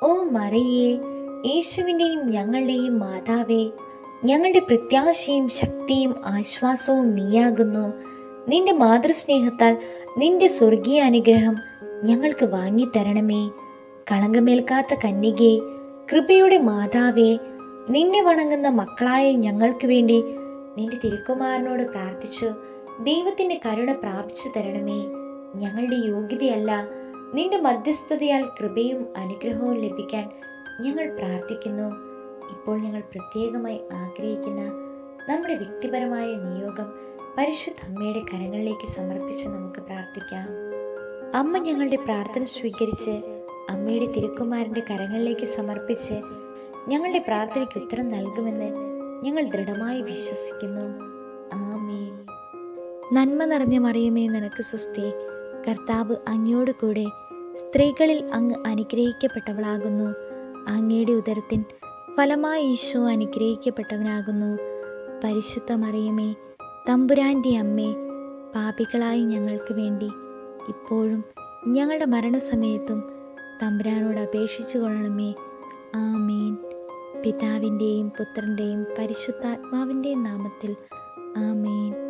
ഓ മറിയേ യേശുവിൻ്റെയും ഞങ്ങളുടെയും മാതാവേ ഞങ്ങളുടെ പ്രത്യാശയും ശക്തിയും ആശ്വാസവും നീയാകുന്നു നിന്റെ മാതൃസ്നേഹത്താൽ നിന്റെ സ്വർഗീയ അനുഗ്രഹം ഞങ്ങൾക്ക് വാങ്ങിത്തരണമേ കളങ്കമേൽക്കാത്ത കന്യകെ കൃപയുടെ മാതാവേ നിന്നെ വണങ്ങുന്ന മക്കളായ ഞങ്ങൾക്ക് വേണ്ടി നിന്റെ തിരുക്കുമാരനോട് പ്രാർത്ഥിച്ചു ദൈവത്തിന്റെ കരുണ പ്രാപിച്ചു തരണമേ ഞങ്ങളുടെ യോഗ്യതയല്ല നിന്റെ മധ്യസ്ഥതയാൽ കൃപയും അനുഗ്രഹവും ലഭിക്കാൻ ഞങ്ങൾ പ്രാർത്ഥിക്കുന്നു ഇപ്പോൾ ഞങ്ങൾ പ്രത്യേകമായി ആഗ്രഹിക്കുന്ന നമ്മുടെ വ്യക്തിപരമായ നിയോഗം പരിശുദ്ധ അമ്മയുടെ കരങ്ങളിലേക്ക് സമർപ്പിച്ച് നമുക്ക് പ്രാർത്ഥിക്കാം അമ്മ ഞങ്ങളുടെ പ്രാർത്ഥന സ്വീകരിച്ച് അമ്മയുടെ തിരുക്കുമാരന്റെ കരങ്ങളിലേക്ക് സമർപ്പിച്ച് ഞങ്ങളുടെ പ്രാർത്ഥനയ്ക്ക് ഉത്തരം നൽകുമെന്ന് ഞങ്ങൾ ദൃഢമായി വിശ്വസിക്കുന്നു ആമേൻ നന്മ നിറഞ്ഞ മറിയമേ നിനക്ക് സുസ്ഥി കർത്താവ് അങ്ങയോട് കൂടെ സ്ത്രീകളിൽ അങ്ങ് അനുഗ്രഹിക്കപ്പെട്ടവളാകുന്നു അങ്ങയുടെ ഉദരത്തിൻ ഫലമായി ഈശോ അനുഗ്രഹിക്കപ്പെട്ടവനാകുന്നു പരിശുദ്ധ മറിയമേ തമ്പുരാൻ്റെ അമ്മേ പാപികളായി ഞങ്ങൾക്ക് വേണ്ടി ഇപ്പോഴും ഞങ്ങളുടെ മരണസമയത്തും തമ്പുരാനോട് അപേക്ഷിച്ചു കൊള്ളണമേ ആമേൻ പിതാവിൻ്റെയും പുത്രൻ്റെയും പരിശുദ്ധാത്മാവിൻ്റെയും നാമത്തിൽ ആമേൻ